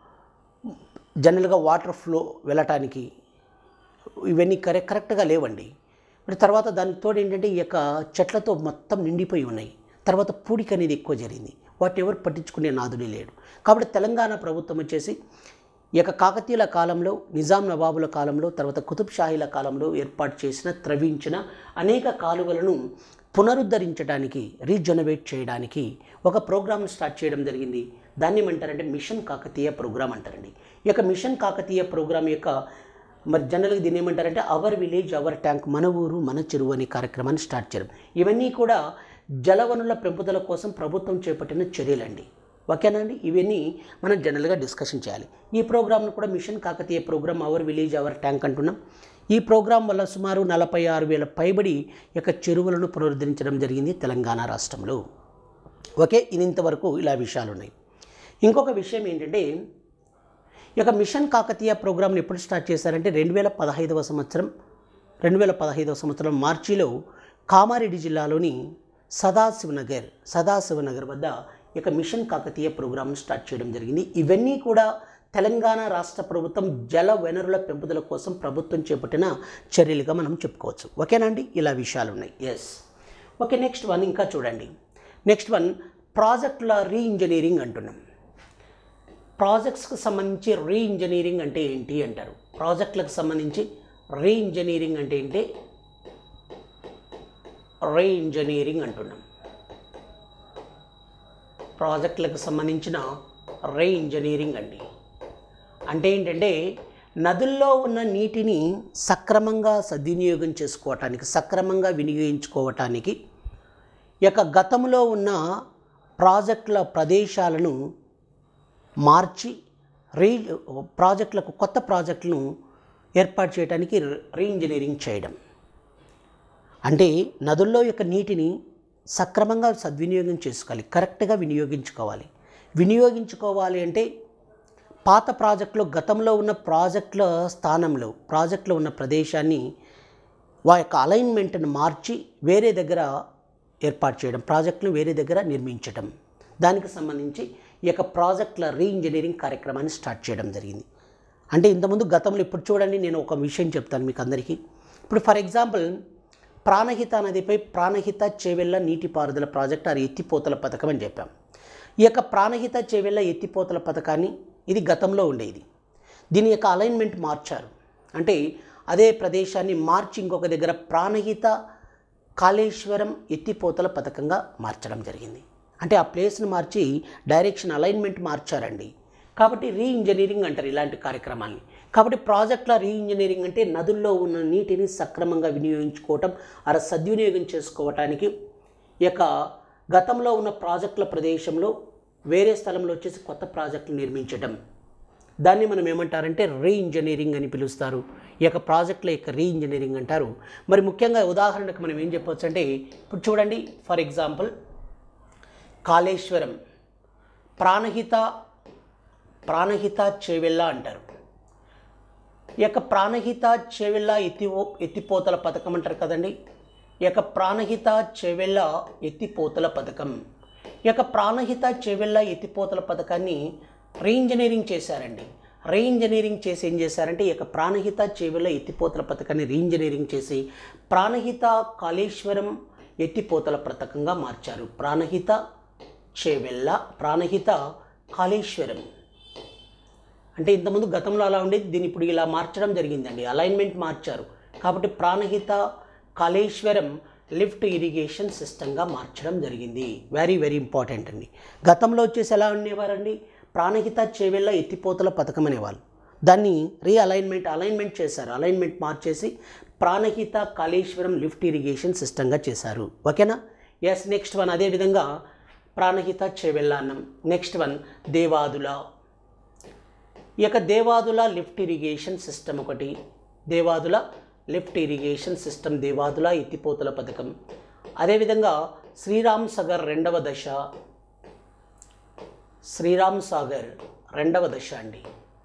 జనరల్గా వాటర్ ఫ్లో వెళ్ళటానికి ఇవన్నీ కరెక్ట్ కరెక్ట్గా లేవండి మరి తర్వాత దానికి తోడు ఏంటంటే ఈ యొక్క చెట్లతో మొత్తం నిండిపోయి ఉన్నాయి తర్వాత పూడిక అనేది ఎక్కువ జరిగింది వాటి ఎవరు పట్టించుకునే నాదుడే లేడు కాబట్టి తెలంగాణ ప్రభుత్వం వచ్చేసి ఈ యొక్క కాకతీయుల కాలంలో నిజాం నవాబుల కాలంలో తర్వాత కుతుబ్ షాహీల కాలంలో ఏర్పాటు చేసిన త్రవించిన అనేక కాలువలను పునరుద్ధరించడానికి రీజనరేట్ చేయడానికి ఒక ప్రోగ్రామ్ స్టార్ట్ చేయడం జరిగింది దాన్ని ఏమంటారంటే మిషన్ కాకతీయ ప్రోగ్రామ్ అంటారండి ఈ యొక్క మిషన్ కాకతీయ ప్రోగ్రామ్ యొక్క మరి జనరల్గా దీన్ని ఏమంటారంటే అవర్ విలేజ్ అవర్ ట్యాంక్ మన ఊరు మన చెరువు అనే కార్యక్రమాన్ని స్టార్ట్ చేయడం ఇవన్నీ కూడా జలవనుల పెంపుదల కోసం ప్రభుత్వం చేపట్టిన చర్యలండి ఓకేనా అండి ఇవన్నీ మనం జనరల్గా డిస్కషన్ చేయాలి ఈ ప్రోగ్రామ్ను కూడా mission Kakatiya program our village our tank అంటున్నాం ఈ ప్రోగ్రాం వల్ల సుమారు నలభై ఆరు వేల పైబడి యొక్క చెరువులను పునరుద్ధరించడం జరిగింది తెలంగాణ రాష్ట్రంలో ఓకే ఇది ఇంతవరకు ఇలా విషయాలు ఉన్నాయి ఇంకొక విషయం ఏంటంటే ఈ యొక్క మిషన్ కాకతీయ ప్రోగ్రామ్ని ఎప్పుడు స్టార్ట్ చేశారంటే రెండు వేల పదహైదవ సంవత్సరం రెండు వేల పదహైదవ సంవత్సరం మార్చిలో కామారెడ్డి జిల్లాలోని సదాశివనగర్ సదాశివనగర్ వద్ద ఈ యొక్క మిషన్ కాకతీయ ప్రోగ్రామ్ను స్టార్ట్ చేయడం జరిగింది ఇవన్నీ కూడా తెలంగాణ రాష్ట్ర ప్రభుత్వం జల వనరుల పెంపుదల కోసం ప్రభుత్వం చేపట్టిన చర్యలుగా మనం చెప్పుకోవచ్చు ఓకేనా అండి ఇలా విషయాలు ఉన్నాయి ఎస్ ఓకే నెక్స్ట్ వన్ ఇంకా చూడండి నెక్స్ట్ వన్ ప్రాజెక్టుల రీఇంజనీరింగ్ అంటున్నాం ప్రాజెక్ట్స్కి సంబంధించి రీ ఇంజనీరింగ్ అంటే ఏంటి అంటారు ప్రాజెక్టులకు సంబంధించి రీ ఇంజనీరింగ్ అంటే ఏంటి రీ ఇంజనీరింగ్ అంటున్నాం ప్రాజెక్టులకు సంబంధించిన రే ఇంజనీరింగ్ అండి అంటే ఏంటంటే నదుల్లో ఉన్న నీటిని సక్రమంగా సద్వినియోగం చేసుకోవటానికి సక్రమంగా వినియోగించుకోవటానికి ఈ యొక్క గతంలో ఉన్న ప్రాజెక్టుల ప్రదేశాలను మార్చి రీ ప్రాజెక్టులకు కొత్త ప్రాజెక్టులను ఏర్పాటు చేయడానికి రీ ఇంజనీరింగ్ చేయడం అంటే నదుల్లో యొక్క నీటిని సక్రమంగా సద్వినియోగం చేసుకోవాలి కరెక్ట్గా వినియోగించుకోవాలి వినియోగించుకోవాలి అంటే పాత ప్రాజెక్టులో గతంలో ఉన్న ప్రాజెక్టుల స్థానంలో ప్రాజెక్టులో ఉన్న ప్రదేశాన్ని వా యొక్క అలైన్మెంట్ను మార్చి వేరే దగ్గర ఏర్పాటు చేయడం ప్రాజెక్టును వేరే దగ్గర నిర్మించడం దానికి సంబంధించి ఈ యొక్క ప్రాజెక్టుల రీ ఇంజనీరింగ్ కార్యక్రమాన్ని స్టార్ట్ చేయడం జరిగింది అంటే ఇంతకుముందు గతంలో ఇప్పుడు చూడండి నేను ఒక విషయం చెప్తాను మీకు అందరికీ ఇప్పుడు ఫర్ ఎగ్జాంపుల్ ప్రాణహిత నదిపై ప్రాణహిత చేవెళ్ళ నీటిపారుదల ప్రాజెక్ట్ అది ఎత్తిపోతల పథకం అని చెప్పాం ఈ యొక్క ప్రాణహిత చేవెళ్ళ ఎత్తిపోతల పథకాన్ని ఇది గతంలో ఉండేది దీని యొక్క అలైన్మెంట్ మార్చారు అంటే అదే ప్రదేశాన్ని మార్చి ఇంకొక దగ్గర ప్రాణహిత కాళేశ్వరం ఎత్తిపోతల పథకంగా మార్చడం జరిగింది అంటే ఆ ప్లేస్ని మార్చి డైరెక్షన్ అలైన్మెంట్ మార్చారండి కాబట్టి రీ ఇంజనీరింగ్ అంటారు ఇలాంటి కార్యక్రమాల్ని కాబట్టి ప్రాజెక్టుల రీ ఇంజనీరింగ్ అంటే నదుల్లో ఉన్న నీటిని సక్రమంగా వినియోగించుకోవటం అలా సద్వినియోగం చేసుకోవటానికి ఈ యొక్క గతంలో ఉన్న ప్రాజెక్టుల ప్రదేశంలో వేరే స్థలంలో వచ్చేసి కొత్త ప్రాజెక్టులు నిర్మించడం దాన్ని మనం ఏమంటారంటే రీ ఇంజనీరింగ్ అని పిలుస్తారు ఈ యొక్క ప్రాజెక్టుల యొక్క రీ ఇంజనీరింగ్ అంటారు మరి ముఖ్యంగా ఉదాహరణకు మనం ఏం చెప్పవచ్చు అంటే ఇప్పుడు చూడండి ఫర్ ఎగ్జాంపుల్ కాళేశ్వరం ప్రాణహిత ప్రాణహిత చేవెళ్ళ అంటారు ఈ యొక్క ప్రాణహిత చేవెళ్ళ ఎత్తి ఎత్తిపోతల పథకం అంటారు కదండి ఈ యొక్క ప్రాణహిత చేవెళ్ళ ఎత్తిపోతల పథకం ఈ యొక్క ప్రాణహిత చేవెళ్ళ ఎత్తిపోతల పథకాన్ని రీఇంజనీరింగ్ చేశారండి రీఇంజనీరింగ్ చేసి ఏం చేశారంటే ఈ యొక్క ప్రాణహిత చేవెళ్ళ ఎత్తిపోతల పథకాన్ని రీఇంజనీరింగ్ చేసి ప్రాణహిత కాళేశ్వరం ఎత్తిపోతల పథకంగా మార్చారు ప్రాణహిత చేవెళ్ళ ప్రాణహిత కాళేశ్వరం అంటే ఇంతకుముందు గతంలో అలా ఉండేది దీన్ని ఇప్పుడు ఇలా మార్చడం జరిగిందండి అలైన్మెంట్ మార్చారు కాబట్టి ప్రాణహిత కాళేశ్వరం లిఫ్ట్ ఇరిగేషన్ సిస్టంగా మార్చడం జరిగింది వెరీ వెరీ ఇంపార్టెంట్ అండి గతంలో వచ్చేసి ఎలా ఉండేవారండి ప్రాణహిత చేవెళ్ళ ఎత్తిపోతల పథకం అనేవాళ్ళు దాన్ని రీ అలైన్మెంట్ అలైన్మెంట్ చేశారు అలైన్మెంట్ మార్చేసి ప్రాణహిత కాళేశ్వరం లిఫ్ట్ ఇరిగేషన్ సిస్టంగా చేశారు ఓకేనా ఎస్ నెక్స్ట్ వన్ అదేవిధంగా ప్రాణహిత చేవెళ్ళ అన్నం నెక్స్ట్ వన్ దేవాదుల ఈ యొక్క దేవాదుల లిఫ్ట్ ఇరిగేషన్ సిస్టమ్ ఒకటి Devadula lift irrigation system Devadula ఎత్తిపోతల పథకం అదేవిధంగా శ్రీరామ్ సాగర్ రెండవ దశ శ్రీరామ్ సాగర్ రెండవ దశ అండి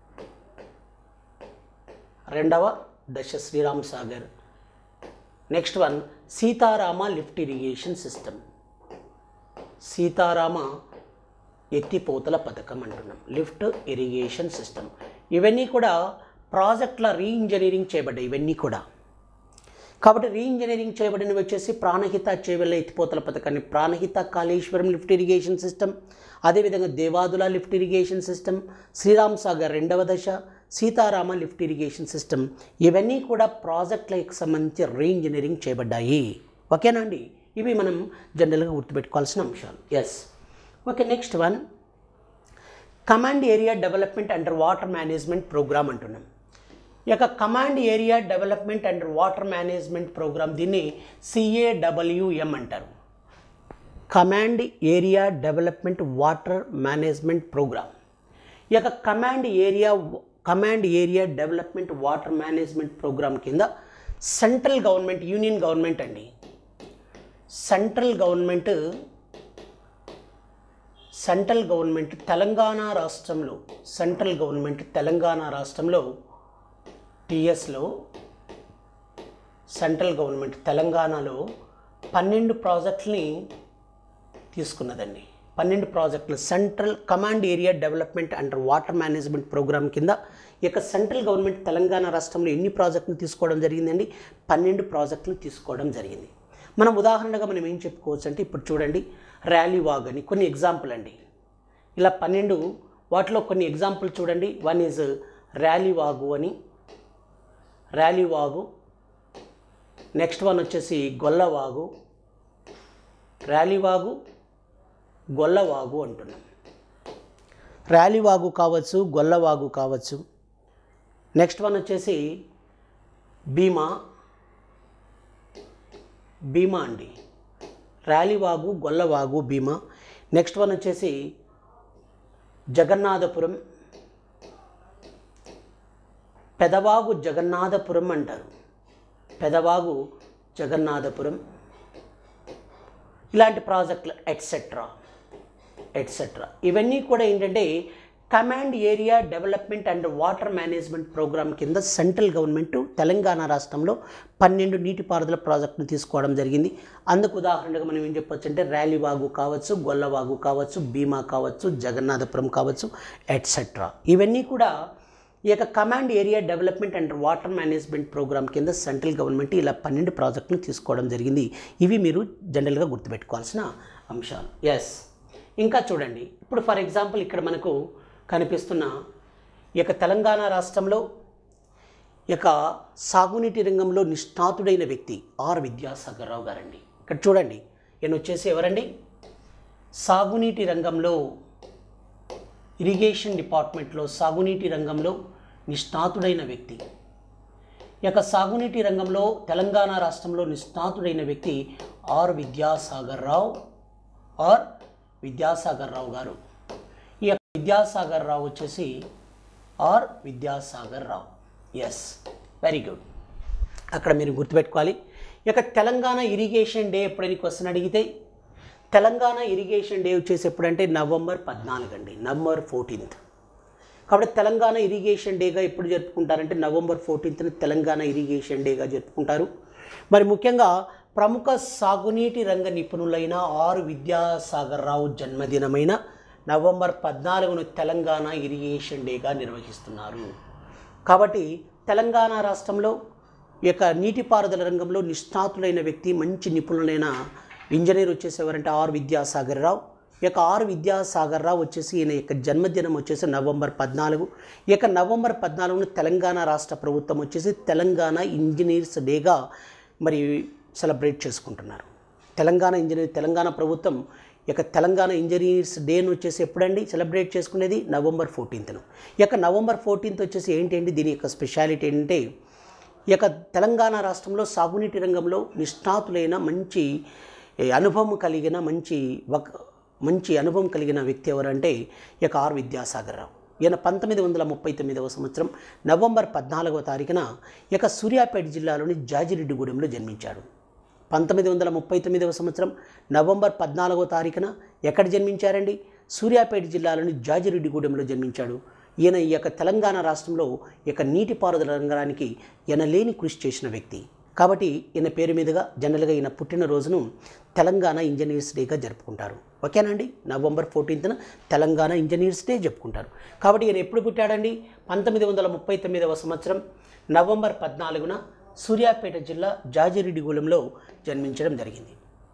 రెండవ దశ Sriram Sagar next one Seetharama lift irrigation system Seetharama ఎత్తిపోతల పథకం అంటున్నాం లిఫ్ట్ ఇరిగేషన్ సిస్టమ్ ఇవన్నీ కూడా ప్రాజెక్టుల రీఇంజనీరింగ్ చేయబడ్డాయి ఇవన్నీ కూడా కాబట్టి రీఇంజనీరింగ్ చేయబడినవి వచ్చేసి ప్రాణహిత చేవెళ్ళ ఎత్తిపోతల పథకాన్ని Pranahita Kaleshwaram lift irrigation system అదేవిధంగా Devadula lift irrigation system Sriram Sagar రెండవ దశ సీతారామ లిఫ్ట్ ఇరిగేషన్ సిస్టమ్ ఇవన్నీ కూడా ప్రాజెక్టులకు సంబంధించి రీఇంజనీరింగ్ చేయబడ్డాయి ఓకేనా అండి ఇవి మనం జనరల్గా గుర్తుపెట్టుకోవాల్సిన అంశాలు yes okay next one command area development under water management program అంటున్నాం ఈ యొక్క command area development under water management program దీన్ని సిఏడబ్ల్యూఎం అంటారు command area development water management program ఈ యొక్క command area command area development water management program కింద central government union government అండి central government central government Telangana రాష్ట్రంలో సెంట్రల్ గవర్నమెంట్ తెలంగాణ రాష్ట్రంలో టిఎస్లో central government తెలంగాణలో పన్నెండు ప్రాజెక్టులని తీసుకున్నదండి పన్నెండు ప్రాజెక్టులు central command area development under water management program కింద ఈ యొక్క సెంట్రల్ గవర్నమెంట్ తెలంగాణ రాష్ట్రంలో ఎన్ని ప్రాజెక్టులు తీసుకోవడం జరిగిందండి పన్నెండు ప్రాజెక్టులు తీసుకోవడం జరిగింది మనం ఉదాహరణగా మనం ఏం చెప్పుకోవచ్చు అంటే ఇప్పుడు చూడండి ర్యాలీ వాగ్ అని కొన్ని ఎగ్జాంపుల్ అండి ఇలా పన్నెండు వాటిలో కొన్ని ఎగ్జాంపుల్ చూడండి వన్ ఈజ్ ర్యాలీ వాగు అని ర్యాలీ వాగు నెక్స్ట్ వన్ వచ్చేసి గొల్లవాగు ర్యాలీవాగు గొల్లవాగు అంటున్నాం ర్యాలీవాగు కావచ్చు గొల్లవాగు కావచ్చు నెక్స్ట్ వన్ వచ్చేసి భీమా భీమా అండి ర్యాలీవాగు గొల్లవాగు భీమా నెక్స్ట్ వన్ వచ్చేసి జగన్నాథపురం పెదవాగు జగన్నాథపురం అంటారు పెదవాగు జగన్నాథపురం ఇలాంటి ప్రాజెక్టులు ఎట్సెట్రా ఎట్సెట్రా ఇవన్నీ కూడా ఏంటంటే command area development and water management program కింద సెంట్రల్ గవర్నమెంట్ తెలంగాణ రాష్ట్రంలో పన్నెండు నీటిపారుదల ప్రాజెక్టును తీసుకోవడం జరిగింది అందుకు ఉదాహరణగా మనం ఏం చెప్పొచ్చు అంటే ర్యాలీవాగు కావచ్చు గొల్లవాగు కావచ్చు భీమా కావచ్చు జగన్నాథపురం కావచ్చు ఎట్సెట్రా ఇవన్నీ కూడా ఈ యొక్క command area development and water management program కింద సెంట్రల్ గవర్నమెంట్ ఇలా పన్నెండు ప్రాజెక్టులు తీసుకోవడం జరిగింది ఇవి మీరు జనరల్గా గుర్తుపెట్టుకోవాల్సిన అంశాలు ఎస్ ఇంకా చూడండి ఇప్పుడు ఫర్ ఎగ్జాంపుల్ ఇక్కడ మనకు కనిపిస్తున్న ఈ యొక్క తెలంగాణ రాష్ట్రంలో ఈ యొక్క సాగునీటి రంగంలో నిష్ణాతుడైన వ్యక్తి ఆర్ విద్యాసాగర్ రావు గారండి ఇక్కడ చూడండి ఈయన వచ్చేసి ఎవరండి సాగునీటి రంగంలో ఇరిగేషన్ డిపార్ట్మెంట్లో సాగునీటి రంగంలో నిష్ణాతుడైన వ్యక్తి ఈ యొక్క సాగునీటి రంగంలో తెలంగాణ రాష్ట్రంలో నిష్ణాతుడైన వ్యక్తి ఆర్ విద్యాసాగర్ రావు ఆర్ విద్యాసాగర్ రావు గారు ఈ యొక్క విద్యాసాగర్ రావు వచ్చేసి R Vidyasagar Rao yes very good అక్కడ మీరు గుర్తుపెట్టుకోవాలి ఈ యొక్క తెలంగాణ ఇరిగేషన్ డే ఎప్పుడైనా క్వశ్చన్ అడిగితే తెలంగాణ ఇరిగేషన్ డే వచ్చేసి ఎప్పుడంటే నవంబర్ పద్నాలుగు అండి నవంబర్ ఫోర్టీన్త్ కాబట్టి తెలంగాణ ఇరిగేషన్ డేగా ఎప్పుడు జరుపుకుంటారంటే నవంబర్ ఫోర్టీన్త్ని తెలంగాణ ఇరిగేషన్ డేగా జరుపుకుంటారు మరి ముఖ్యంగా ప్రముఖ సాగునీటి రంగ నిపుణులైన ఆరు విద్యాసాగర్ రావు జన్మదినమైన నవంబర్ పద్నాలుగును తెలంగాణ ఇరిగేషన్ డేగా నిర్వహిస్తున్నారు కాబట్టి తెలంగాణ రాష్ట్రంలో ఈ యొక్క నీటిపారుదల రంగంలో నిష్ణాతులైన వ్యక్తి మంచి నిపుణులైన ఇంజనీర్ వచ్చేసి ఎవరంటే ఆర్ విద్యాసాగర్ రావు ఈ యొక్క ఆర్ విద్యాసాగర్ రావు వచ్చేసి ఈయన యొక్క జన్మదినం వచ్చేసి నవంబర్ పద్నాలుగు ఈ యొక్క నవంబర్ పద్నాలుగును తెలంగాణ రాష్ట్ర ప్రభుత్వం వచ్చేసి తెలంగాణ ఇంజనీర్స్ డేగా మరి సెలబ్రేట్ చేసుకుంటున్నారు తెలంగాణ ఇంజనీర్ తెలంగాణ ప్రభుత్వం ఈ యొక్క తెలంగాణ ఇంజనీర్స్ డేను వచ్చేసి ఎప్పుడండి సెలబ్రేట్ చేసుకునేది నవంబర్ ఫోర్టీన్త్ను ఈ యొక్క నవంబర్ ఫోర్టీన్త్ వచ్చేసి ఏంటండి దీని యొక్క స్పెషాలిటీ ఏంటంటే ఈ యొక్క తెలంగాణ రాష్ట్రంలో సాగునీటి రంగంలో నిష్ణాతులైన మంచి ఏ, అనుభవం కలిగిన మంచి వక్ మంచి అనుభవం కలిగిన వ్యక్తి ఎవరంటే ఈ యొక్క ఆర్ విద్యాసాగర్ రావు ఈయన పంతొమ్మిది వందల ముప్పై తొమ్మిదవ సంవత్సరం నవంబర్ పద్నాలుగవ తారీఖున ఇక సూర్యాపేట జిల్లాలోని జాజిరెడ్డిగూడెంలో జన్మించాడు పంతొమ్మిది వందల ముప్పై తొమ్మిదవ సంవత్సరం నవంబర్ పద్నాలుగవ తారీఖున ఎక్కడ జన్మించారండి సూర్యాపేట జిల్లాలోని జాజిరెడ్డిగూడెంలో జన్మించాడు ఈయన ఈ యొక్క తెలంగాణ రాష్ట్రంలో ఈ యొక్క నీటిపారుదల రంగానికి ఎనలేని కృషి చేసిన వ్యక్తి కాబట్టి ఈయన పేరు మీదుగా జనరల్గా ఈయన పుట్టినరోజును తెలంగాణ ఇంజనీర్స్ డేగా జరుపుకుంటారు ఓకేనా అండి నవంబర్ ఫోర్టీన్త్న తెలంగాణ ఇంజనీర్స్ డే చెప్పుకుంటారు కాబట్టి ఈయన ఎప్పుడు పుట్టాడండి పంతొమ్మిది వందల ముప్పై తొమ్మిదవ సంవత్సరం నవంబర్ పద్నాలుగున సూర్యాపేట జిల్లా జాజిరెడ్డిగూడెంలో జన్మించడం జరిగింది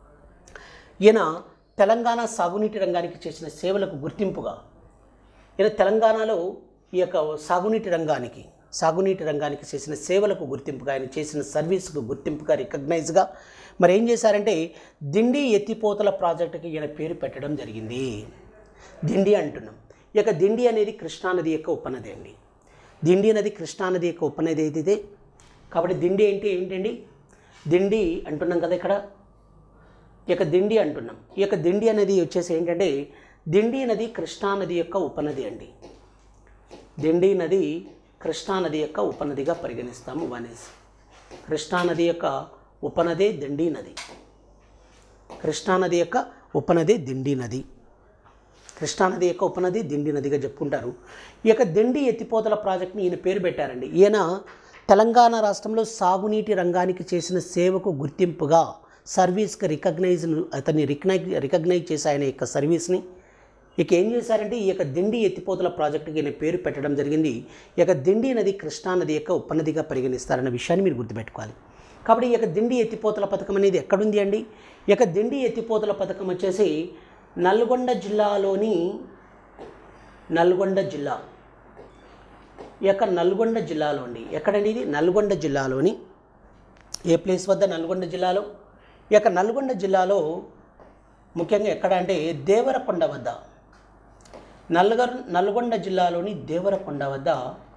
ఈయన తెలంగాణ సాగునీటి రంగానికి చేసిన సేవలకు గుర్తింపుగా ఈయన తెలంగాణలో ఈ యొక్క సాగునీటి రంగానికి సాగునీటి రంగానికి చేసిన సేవలకు గుర్తింపుగా ఆయన చేసిన సర్వీస్కు గుర్తింపుగా రికగ్నైజ్గా మరి ఏం చేశారంటే దిండి ఎత్తిపోతల ప్రాజెక్టుకి ఈయన పేరు పెట్టడం జరిగింది దిండి అంటున్నాం ఈ యొక్క దిండి అనేది కృష్ణానది యొక్క ఉపనది అండి దిండి నది కృష్ణానది యొక్క ఉపనది ఏదైతే కాబట్టి దిండి ఏంటి ఏంటండి దిండి అంటున్నాం కదా ఇక్కడ ఈ యొక్క దిండి అంటున్నాం ఈ యొక్క దిండి అనేది వచ్చేసి ఏంటంటే దిండి నది కృష్ణానది యొక్క ఉపనది అండి దిండి నది కృష్ణానది యొక్క ఉపనదిగా పరిగణిస్తాము వనేసి కృష్ణానది యొక్క ఉపనదే దిండి నది కృష్ణానది యొక్క ఉపనది దిండి నది కృష్ణానది యొక్క ఉపనది దిండి నదిగా చెప్పుకుంటారు ఈ యొక్క దిండి ఎత్తిపోతల ప్రాజెక్ట్ని ఈయన పేరు పెట్టారండి ఈయన తెలంగాణ రాష్ట్రంలో సాగునీటి రంగానికి చేసిన సేవకు గుర్తింపుగా సర్వీస్కి రికగ్నైజ్ అతన్ని రికగ్నైజ్ రికగ్నైజ్ చేసి ఆయన యొక్క సర్వీస్ని ఇక ఏం చేశారంటే ఈ యొక్క దిండి ఎత్తిపోతల ప్రాజెక్టుకి ఈయన పేరు పెట్టడం జరిగింది ఈ యొక్క దిండి నది కృష్ణానది యొక్క ఉపనదిగా పరిగణిస్తారన్న విషయాన్ని మీరు గుర్తుపెట్టుకోవాలి కాబట్టి ఈ యొక్క దిండి ఎత్తిపోతల పథకం అనేది ఎక్కడుంది అండి ఈ యొక్క దిండి ఎత్తిపోతల పథకం వచ్చేసి నల్గొండ జిల్లాలోని నల్గొండ జిల్లా ఈ యొక్క నల్గొండ జిల్లాలో అండి ఎక్కడండి ఇది నల్గొండ జిల్లాలోని ఏ ప్లేస్ వద్ద నల్గొండ జిల్లాలో ఈ యొక్క నల్గొండ జిల్లాలో ముఖ్యంగా ఎక్కడ అంటే దేవరకొండ వద్ద నల్గొండ నల్గొండ జిల్లాలోని దేవరకొండ వద్ద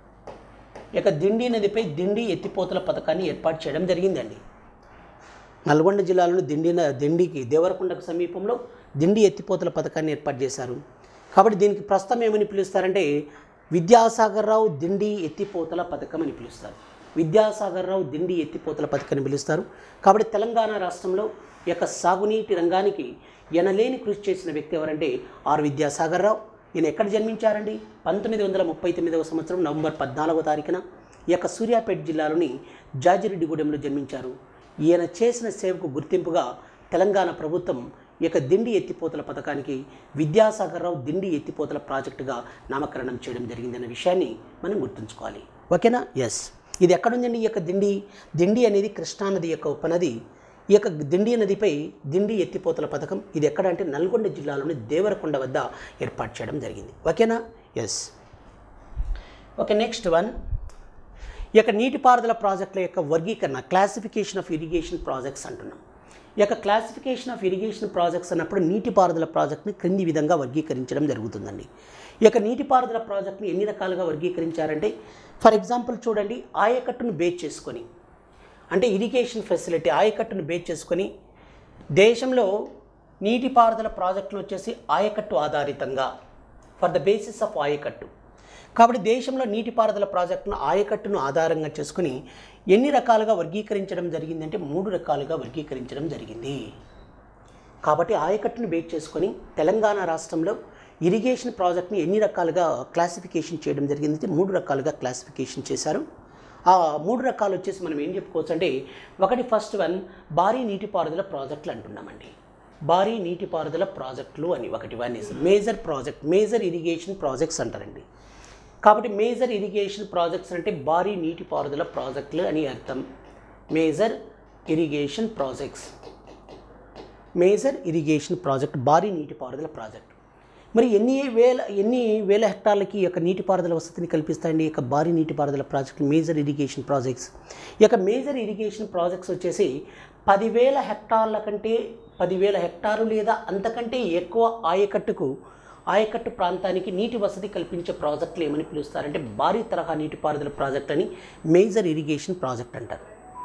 ఈ యొక్క దిండి నదిపై దిండి ఎత్తిపోతల పథకాన్ని ఏర్పాటు చేయడం జరిగిందండి నల్గొండ జిల్లాలోని దిండి న- దిండికి దేవరకొండకు సమీపంలో దిండి ఎత్తిపోతల పథకాన్ని ఏర్పాటు చేశారు కాబట్టి దీనికి ప్రస్తుతం ఏమని పిలుస్తారంటే విద్యాసాగర్ రావు దిండి ఎత్తిపోతల పథకం అని పిలుస్తారు విద్యాసాగర్ రావు దిండి ఎత్తిపోతల పథకం అని పిలుస్తారు కాబట్టి తెలంగాణ రాష్ట్రంలో ఈ యొక్క సాగునీటి రంగానికి ఎనలేని కృషి చేసిన వ్యక్తి ఎవరంటే ఆర్ విద్యాసాగర్ రావు ఈయన ఎక్కడ జన్మించారండి పంతొమ్మిది వందల ముప్పై తొమ్మిదవ సంవత్సరం నవంబర్ పద్నాలుగో తారీఖున ఈ యొక్క సూర్యాపేట జిల్లాలోని జాజిరెడ్డిగూడెంలో జన్మించారు ఈయన చేసిన సేవకు గుర్తింపుగా తెలంగాణ ప్రభుత్వం ఈ యొక్క దిండి ఎత్తిపోతల పథకానికి విద్యాసాగర్ రావు దిండి ఎత్తిపోతల ప్రాజెక్టుగా నామకరణం చేయడం జరిగిందన్న విషయాన్ని మనం గుర్తుంచుకోవాలి ఓకేనా ఎస్ ఇది ఎక్కడుందండి ఈ యొక్క దిండి దిండి అనేది కృష్ణానది యొక్క ఉపనది ఈ యొక్క దిండి నదిపై దిండి ఎత్తిపోతల పథకం ఇది ఎక్కడ అంటే నల్గొండ జిల్లాలోని దేవరకొండ వద్ద ఏర్పాటు చేయడం జరిగింది ఓకేనా ఎస్ ఓకే నెక్స్ట్ వన్ ఈ యొక్క నీటిపారుదల ప్రాజెక్టుల యొక్క వర్గీకరణ క్లాసిఫికేషన్ ఆఫ్ ఇరిగేషన్ ప్రాజెక్ట్స్ అంటున్నాం ఈ యొక్క క్లాసిఫికేషన్ ఆఫ్ ఇరిగేషన్ ప్రాజెక్ట్స్ అన్నప్పుడు నీటిపారుదల ప్రాజెక్ట్ని క్రింది విధంగా వర్గీకరించడం జరుగుతుందండి ఈ యొక్క నీటిపారుదల ప్రాజెక్ట్ని ఎన్ని రకాలుగా వర్గీకరించారంటే ఫర్ ఎగ్జాంపుల్ చూడండి ఆయకట్టును బేస్ చేసుకొని అంటే ఇరిగేషన్ ఫెసిలిటీ ఆయకట్టును బేస్ చేసుకొని దేశంలో నీటిపారుదల ప్రాజెక్టులు వచ్చేసి ఆయకట్టు ఆధారితంగా ఫర్ ద బేసిస్ ఆఫ్ ఆయకట్టు కాబట్టి దేశంలో నీటిపారుదల ప్రాజెక్టును ఆయకట్టును ఆధారంగా చేసుకుని ఎన్ని రకాలుగా వర్గీకరించడం జరిగిందంటే మూడు రకాలుగా వర్గీకరించడం జరిగింది కాబట్టి ఆయకట్టును బేస్ చేసుకొని తెలంగాణ రాష్ట్రంలో ఇరిగేషన్ ప్రాజెక్ట్ని ఎన్ని రకాలుగా క్లాసిఫికేషన్ చేయడం జరిగిందంటే మూడు రకాలుగా క్లాసిఫికేషన్ చేశారు ఆ మూడు రకాలు వచ్చేసి మనం ఏం చెప్పుకోవచ్చు అంటే ఒకటి ఫస్ట్ వన్ భారీ నీటిపారుదల ప్రాజెక్టులు అంటున్నామండి భారీ నీటిపారుదల ప్రాజెక్టులు అని ఒకటి one is major project major irrigation projects అంటారండి కాబట్టి మేజర్ ఇరిగేషన్ ప్రాజెక్ట్స్ అంటే భారీ నీటిపారుదల ప్రాజెక్టులు అని అర్థం major irrigation projects major irrigation project భారీ నీటిపారుదల ప్రాజెక్ట్ మరి ఎన్ని వేల ఎన్ని వేల హెక్టార్లకి ఈ యొక్క నీటిపారుదల వసతిని కల్పిస్తాయండి ఈ యొక్క భారీ నీటిపారుదల ప్రాజెక్టులు మేజర్ ఇరిగేషన్ ప్రాజెక్ట్స్ ఈ యొక్క మేజర్ ఇరిగేషన్ ప్రాజెక్ట్స్ వచ్చేసి పదివేల హెక్టార్ల కంటే పదివేల హెక్టారు లేదా అంతకంటే ఎక్కువ ఆయకట్టుకు ఆయకట్టు ప్రాంతానికి నీటి వసతి కల్పించే ప్రాజెక్టులు ఏమని పిలుస్తారంటే భారీ తరహా నీటిపారుదల ప్రాజెక్ట్ అని మేజర్ ఇరిగేషన్ ప్రాజెక్ట్ అంటారు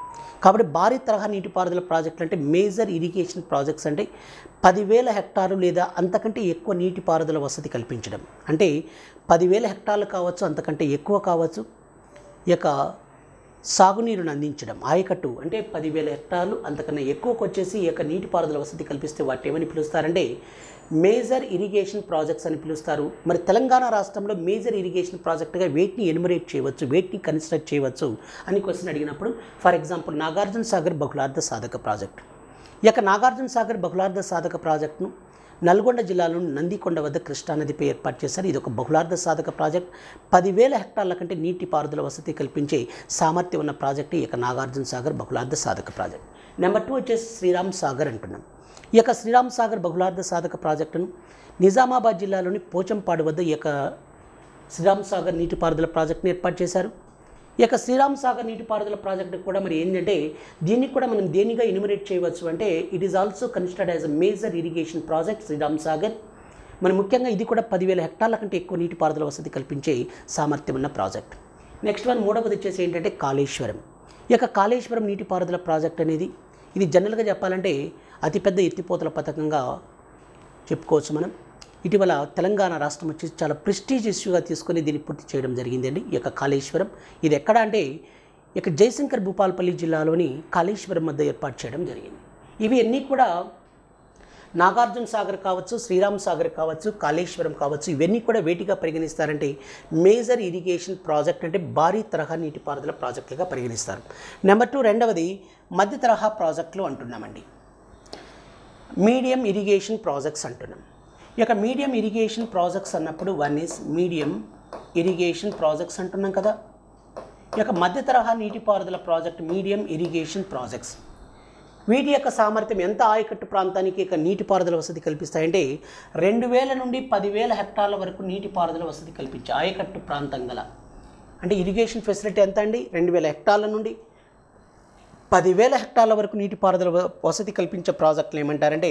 కాబట్టి భారీ తరహా నీటిపారుదల ప్రాజెక్టులు అంటే మేజర్ ఇరిగేషన్ ప్రాజెక్ట్స్ అంటే పదివేల హెక్టారు లేదా అంతకంటే ఎక్కువ నీటిపారుదల వసతి కల్పించడం అంటే పదివేల హెక్టార్లు కావచ్చు అంతకంటే ఎక్కువ కావచ్చు ఈ యొక్క సాగునీరును అందించడం ఆయకట్టు అంటే పదివేల హెక్టార్లు అంతకన్నా ఎక్కువకు వచ్చేసి ఈ యొక్క నీటిపారుదల వసతి కల్పిస్తే వాటి ఏమని పిలుస్తారంటే మేజర్ ఇరిగేషన్ ప్రాజెక్ట్స్ అని పిలుస్తారు మరి తెలంగాణ రాష్ట్రంలో మేజర్ ఇరిగేషన్ ప్రాజెక్టుగా వేటిని ఎనిమరేట్ చేయవచ్చు వేటిని కన్స్ట్రక్ట్ చేయవచ్చు అని క్వశ్చన్ అడిగినప్పుడు ఫర్ ఎగ్జాంపుల్ నాగార్జున సాగర్ బహుళార్థ సాధక ప్రాజెక్ట్ ఈ యొక్క నాగార్జున సాగర్ బహుళార్థ సాధక ప్రాజెక్టును నల్గొండ జిల్లాలోని నందికొండ వద్ద కృష్ణానదిపై ఏర్పాటు చేశారు ఇది ఒక బహుళార్థ సాధక ప్రాజెక్ట్ పదివేల హెక్టార్ల కంటే నీటి పారుదల వసతి కల్పించే సామర్థ్యం ఉన్న ప్రాజెక్టు ఈ యొక్క నాగార్జున సాగర్ బహుళార్థ సాధక ప్రాజెక్ట్ నెంబర్ టూ వచ్చేసి శ్రీరామ్ సాగర్ అంటున్నాం ఈ యొక్క శ్రీరామ్ సాగర్ బహుళార్థ సాధక ప్రాజెక్టును నిజామాబాద్ జిల్లాలోని పోచంపాడు వద్ద ఈ యొక్క శ్రీరామ్ సాగర్ నీటిపారుదల ప్రాజెక్టును ఏర్పాటు చేశారు ఈ యొక్క శ్రీరామ్ సాగర్ నీటిపారుదల ప్రాజెక్టు కూడా మరి ఏంటంటే దీన్ని కూడా మనం దేనిగా ఎన్యుమరేట్ చేయవచ్చు అంటే it is also considered as a major irrigation project Sriram Sagar మరి ముఖ్యంగా ఇది కూడా పదివేల హెక్టార్ల కంటే ఎక్కువ నీటిపారుదల వసతి కల్పించే సామర్థ్యం ఉన్న ప్రాజెక్ట్ నెక్స్ట్ వన్ మూడవది వచ్చేసి ఏంటంటే కాళేశ్వరం ఈ యొక్క కాళేశ్వరం నీటిపారుదల ప్రాజెక్ట్ అనేది ఇది జనరల్గా చెప్పాలంటే అతిపెద్ద ఎత్తిపోతల పథకంగా చెప్పుకోవచ్చు మనం ఇటీవల తెలంగాణ రాష్ట్రం వచ్చి చాలా ప్రెస్టీజ్ ఇష్యూగా తీసుకొని దీన్ని పూర్తి చేయడం జరిగిందండి ఈ యొక్క కాళేశ్వరం ఇది ఎక్కడ అంటే ఇక జయశంకర్ భూపాలపల్లి జిల్లాలోని కాళేశ్వరం వద్ద ఏర్పాటు చేయడం జరిగింది ఇవి అన్నీ కూడా నాగార్జున సాగర్ కావచ్చు శ్రీరామ్ సాగర్ కావచ్చు కాళేశ్వరం కావచ్చు ఇవన్నీ కూడా వేటిగా పరిగణిస్తారంటే మేజర్ ఇరిగేషన్ ప్రాజెక్ట్ అంటే భారీ తరహా నీటిపారుదల ప్రాజెక్టులుగా పరిగణిస్తారు నెంబర్ టూ రెండవది మధ్య తరహా ప్రాజెక్టులు అంటున్నామండి మీడియం ఇరిగేషన్ ప్రాజెక్ట్స్ అంటున్నాం ఈ యొక్క మీడియం ఇరిగేషన్ ప్రాజెక్ట్స్ అన్నప్పుడు one is medium irrigation projects అంటున్నాం కదా ఈ యొక్క మధ్య తరహా నీటిపారుదల ప్రాజెక్ట్ మీడియం ఇరిగేషన్ ప్రాజెక్ట్స్ వీటి యొక్క సామర్థ్యం ఎంత ఆయకట్టు ప్రాంతానికి ఇక నీటిపారుదల వసతి కల్పిస్తాయంటే రెండు వేల నుండి పదివేల హెక్టార్ల వరకు నీటిపారుదల వసతి కల్పించే ఆయకట్టు ప్రాంతం గల అంటే ఇరిగేషన్ ఫెసిలిటీ ఎంత అండి రెండు వేల హెక్టార్ల నుండి పదివేల హెక్టార్ల వరకు నీటిపారుదల వ- వసతి కల్పించే ప్రాజెక్టులు ఏమంటారంటే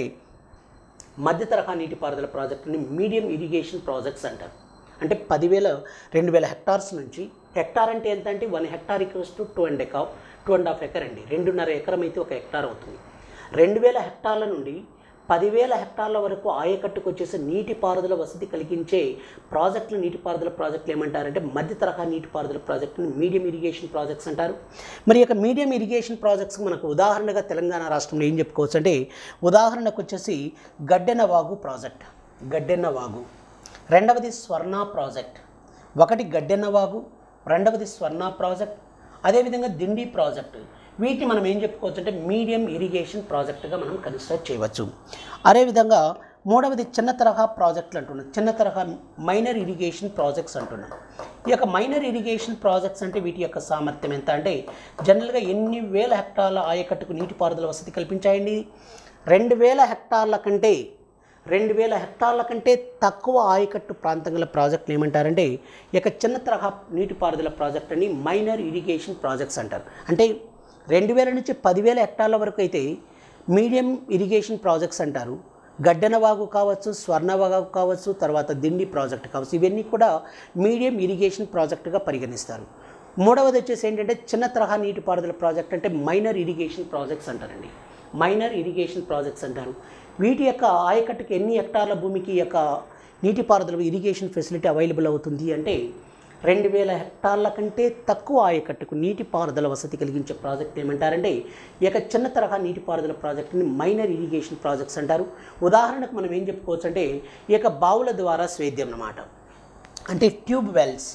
మధ్య తరహా నీటిపారుదల ప్రాజెక్టుని మీడియం ఇరిగేషన్ ప్రాజెక్ట్స్ అంటారు అంటే పదివేల రెండు వేల హెక్టార్స్ నుంచి హెక్టార్ అంటే ఎంత అంటే one hectare equals to two and acre two and half acre అండి రెండున్నర ఎకరం అయితే ఒక హెక్టార్ అవుతుంది రెండు వేల హెక్టార్ల నుండి పదివేల హెక్టార్ల వరకు ఆయకట్టుకు వచ్చేసి నీటిపారుదల వసతి కలిగించే ప్రాజెక్టులు నీటిపారుదల ప్రాజెక్టులు ఏమంటారంటే మధ్య తరహా నీటిపారుదల ప్రాజెక్టుని మీడియం ఇరిగేషన్ ప్రాజెక్ట్స్ అంటారు మరి ఈ యొక్క మీడియం ఇరిగేషన్ ప్రాజెక్ట్స్ మనకు ఉదాహరణగా తెలంగాణ రాష్ట్రంలో ఏం చెప్పుకోవచ్చు అంటే ఉదాహరణకు వచ్చేసి గడ్డెన వాగు ప్రాజెక్ట్ గడ్డెన్న వాగు రెండవది స్వర్ణ ప్రాజెక్ట్ ఒకటి గడ్డెన్న వాగు రెండవది స్వర్ణ ప్రాజెక్ట్ అదేవిధంగా దిండి ప్రాజెక్ట్ వీటిని మనం ఏం చెప్పుకోవచ్చు అంటే మీడియం ఇరిగేషన్ ప్రాజెక్టుగా మనం కన్సిడర్ చేయవచ్చు అదేవిధంగా మూడవది చిన్న తరహా ప్రాజెక్టులు అంటున్నాం చిన్న తరహా మైనర్ ఇరిగేషన్ ప్రాజెక్ట్స్ అంటున్నాం ఈ యొక్క మైనర్ ఇరిగేషన్ ప్రాజెక్ట్స్ అంటే వీటి యొక్క సామర్థ్యం ఎంత అంటే జనరల్గా ఎన్ని వేల హెక్టార్ల ఆయకట్టుకు నీటిపారుదల వసతి కల్పించాయండి రెండు వేల హెక్టార్ల కంటే రెండు వేల హెక్టార్ల కంటే తక్కువ ఆయకట్టు ప్రాంతం గల ప్రాజెక్టులు ఏమంటారంటే ఈ యొక్క చిన్న తరహా నీటిపారుదల ప్రాజెక్ట్ అని మైనర్ ఇరిగేషన్ ప్రాజెక్ట్స్ అంటారు అంటే రెండు వేల నుంచి పదివేల హెక్టార్ల వరకు అయితే మీడియం ఇరిగేషన్ ప్రాజెక్ట్స్ అంటారు గడ్డెనవాగు కావచ్చు స్వర్ణవాగు కావచ్చు తర్వాత దిండి ప్రాజెక్ట్ కావచ్చు ఇవన్నీ కూడా మీడియం ఇరిగేషన్ ప్రాజెక్టుగా పరిగణిస్తారు మూడవది వచ్చేసి ఏంటంటే చిన్న తరహా నీటిపారుదల ప్రాజెక్ట్ అంటే మైనర్ ఇరిగేషన్ ప్రాజెక్ట్స్ అంటారండి మైనర్ ఇరిగేషన్ ప్రాజెక్ట్స్ అంటారు వీటి యొక్క ఆయకట్టుకి ఎన్ని హెక్టార్ల భూమికి ఈ యొక్క నీటిపారుదల ఇరిగేషన్ ఫెసిలిటీ అవైలబుల్ అవుతుంది అంటే రెండు వేల హెక్టార్ల కంటే తక్కువ ఆయకట్టుకు నీటిపారుదల వసతి కలిగించే ప్రాజెక్ట్ ఏమంటారంటే ఈ యొక్క చిన్న తరహా నీటిపారుదల ప్రాజెక్టుని మైనర్ ఇరిగేషన్ ప్రాజెక్ట్స్ అంటారు ఉదాహరణకు మనం ఏం చెప్పుకోవచ్చు అంటే ఈ యొక్క బావుల ద్వారా స్వేద్యం అన్నమాట అంటే ట్యూబ్ వెల్స్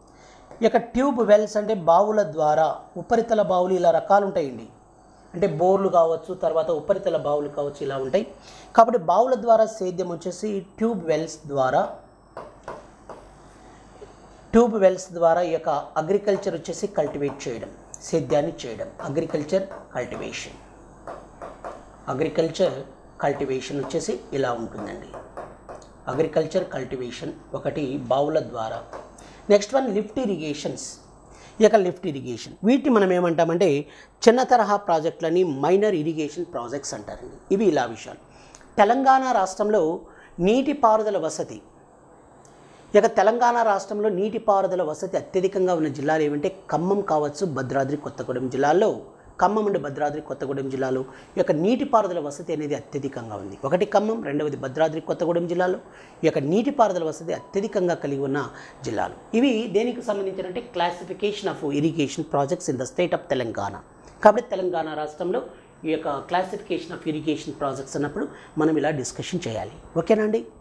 ఈ యొక్క ట్యూబ్ వెల్స్ అంటే బావుల ద్వారా ఉపరితల బావులు ఇలా రకాలు ఉంటాయండి అంటే బోర్లు కావచ్చు తర్వాత ఉపరితల బావులు కావచ్చు ఇలా ఉంటాయి కాబట్టి బావుల ద్వారా సేద్యం వచ్చేసి ట్యూబ్ వెల్స్ ద్వారా ట్యూబ్ వెల్స్ ద్వారా ఈ యొక్క అగ్రికల్చర్ వచ్చేసి కల్టివేట్ చేయడం సేద్యాన్ని చేయడం అగ్రికల్చర్ కల్టివేషన్ అగ్రికల్చర్ కల్టివేషన్ వచ్చేసి ఇలా ఉంటుందండి అగ్రికల్చర్ కల్టివేషన్ ఒకటి బావుల ద్వారా నెక్స్ట్ వన్ లిఫ్ట్ ఇరిగేషన్స్ ఈ యొక్క లిఫ్ట్ ఇరిగేషన్ వీటిని మనం ఏమంటామంటే చిన్న తరహా ప్రాజెక్టులని మైనర్ ఇరిగేషన్ ప్రాజెక్ట్స్ అంటారండి ఇవి ఇలా విషయాలు తెలంగాణ రాష్ట్రంలో నీటిపారుదల వసతి ఇక తెలంగాణ రాష్ట్రంలో నీటిపారుదల వసతి అత్యధికంగా ఉన్న జిల్లాలు ఏమంటే ఖమ్మం కావచ్చు భద్రాద్రి కొత్తగూడెం జిల్లాల్లో ఖమ్మం అండ్ భద్రాద్రి కొత్తగూడెం జిల్లాలో ఈ యొక్క నీటిపారుదల వసతి అనేది అత్యధికంగా ఉంది ఒకటి ఖమ్మం రెండవది భద్రాద్రి కొత్తగూడెం జిల్లాలో ఈ యొక్క నీటిపారుదల వసతి అత్యధికంగా కలిగి ఉన్న జిల్లాలు ఇవి దేనికి సంబంధించినంటే classification of irrigation projects in the state of Telangana కాబట్టి తెలంగాణ రాష్ట్రంలో ఈ యొక్క క్లాసిఫికేషన్ ఆఫ్ ఇరిగేషన్ ప్రాజెక్ట్స్ అన్నప్పుడు మనం ఇలా డిస్కషన్ చేయాలి ఓకేనా అండి